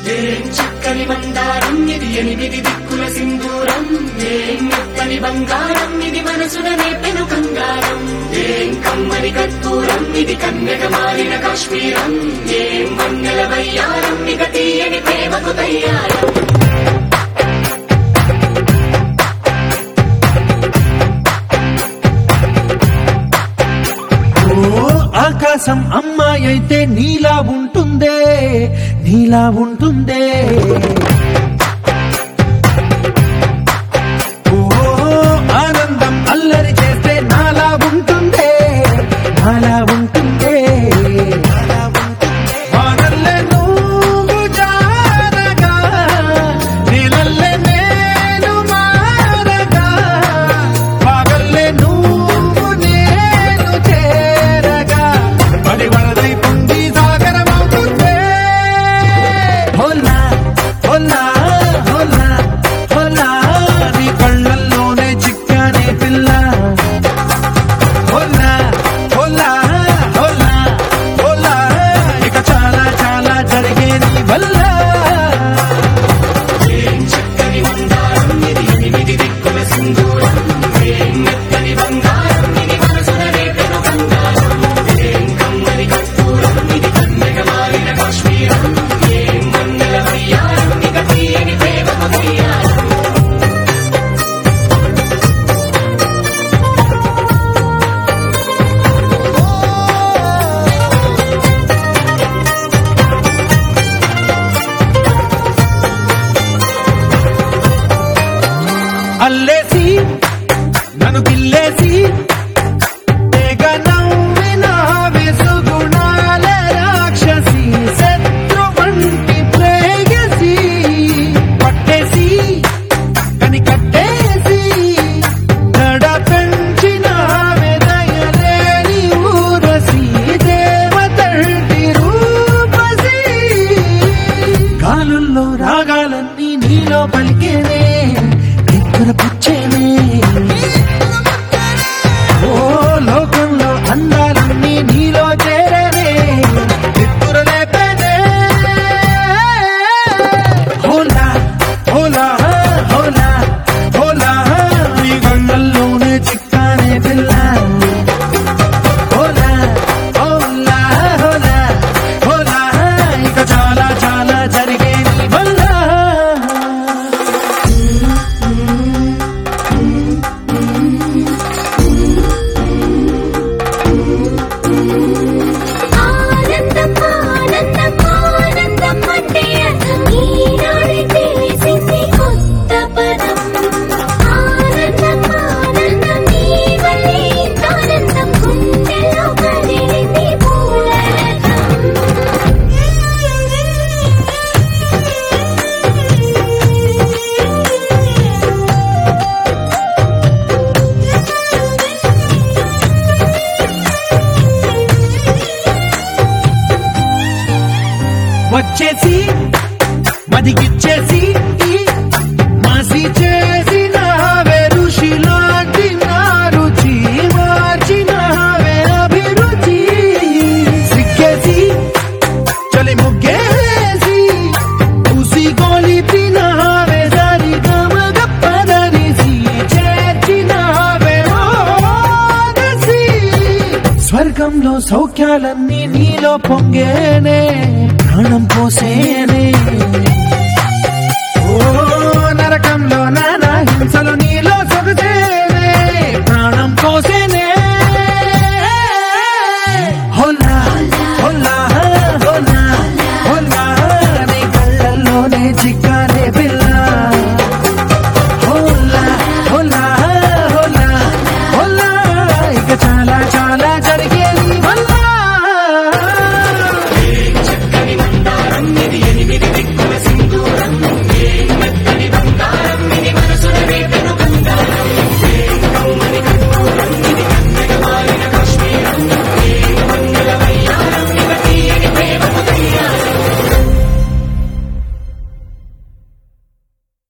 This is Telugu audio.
ఏం చక్కని మందారం ఇది ఎనిమిది దిక్కుల సింధూరం ఏం మెత్తని బంగారం ఇది మనసున నేపెను కంగారం ఏం కమ్మని కర్పూరం ఇది కన్యక మారిన కాశ్మీరం ఏం మన్నెల వయ్యారం ఇక తీయని ప్రేమకు తయ్యారం ఓ ఆకాశం అమ్మాయి అయితే నీలా ఉంటుందే నీలా ఉంటుందే ఓ ఆనందం అల్లరి చేస్తే నాలా ఉంటుందే నాలా ఉంటుందే వానల్లే నువ్వు జారగా నీలల్లే నేను మారగా పగల్లే నువ్వు నేను చేరగా పడి వరదై పొంగి సాగరమవుతుందే హోలా హోలా హోలా హోలా నీ కళ్ళల్లోనే చిక్కానే పిల్ల హోలా హోలా హోలా హోలా ఇక చాలా చాలా జరిగే నీ వల్ల ఏం చక్కని మందారం ఇది ఎనిమిది దిక్కుల సింధూరం ఏం మెత్తని బంగారం ఇది మనసున రేపెను కంగారం ఏం కమ్మని కర్పూరం ఇది కన్యక మారిన కాశ్మీరం ఏం మన్నెల వయ్యారం ఇక తీయని ప్రేమకు తయ్యారం అల్లేసి నన్ను గిల్లేసి తెగ నవ్విన విసుగుణాల రాక్షసి శత్రు వంటి ప్రేయసి పట్టేసి కని కట్టేసి నడ పెంచిన దయలేని ఊరసి దేవతంటి రూపసి గాలుల్లో రాగాలన్నీ నీలో పలికేనే నిద్ర పుచ్చేనే ఓ లోకంలో అందాలన్నీ నీలో చేరనే నిద్ర లేపేనే హోలా హోలా హోలా హోలా నీ గంగల్లోనే చిక్కానే పిల్ల హోలా హోలా హోలా హోలా ఇక చాలా చాలా జరిగే నీ వల్ల ఆనందం ఆనందం ఆనందం అంటే ఈనాడే తెలిసింది కొత్త పదం ఆనందం ఆనందం నీ వల్లే ఇంత ఆనందం గుండెలో కదిలింది వచ్చేసి మదిగిచ్చేసి మాసి చేసిన ఋషిలాంటి నా రుచి మార్చినావే అభిరుచి సిక్కేసి చలి ముగ్గేసి ఉసి గోలిపినావే సరి గమగ పదనిసి చేర్చినావే ఓదసి స్వర్గంలో సౌఖ్యాలన్నీ నీలో పొంగేనే ప్రాణం పోసేనే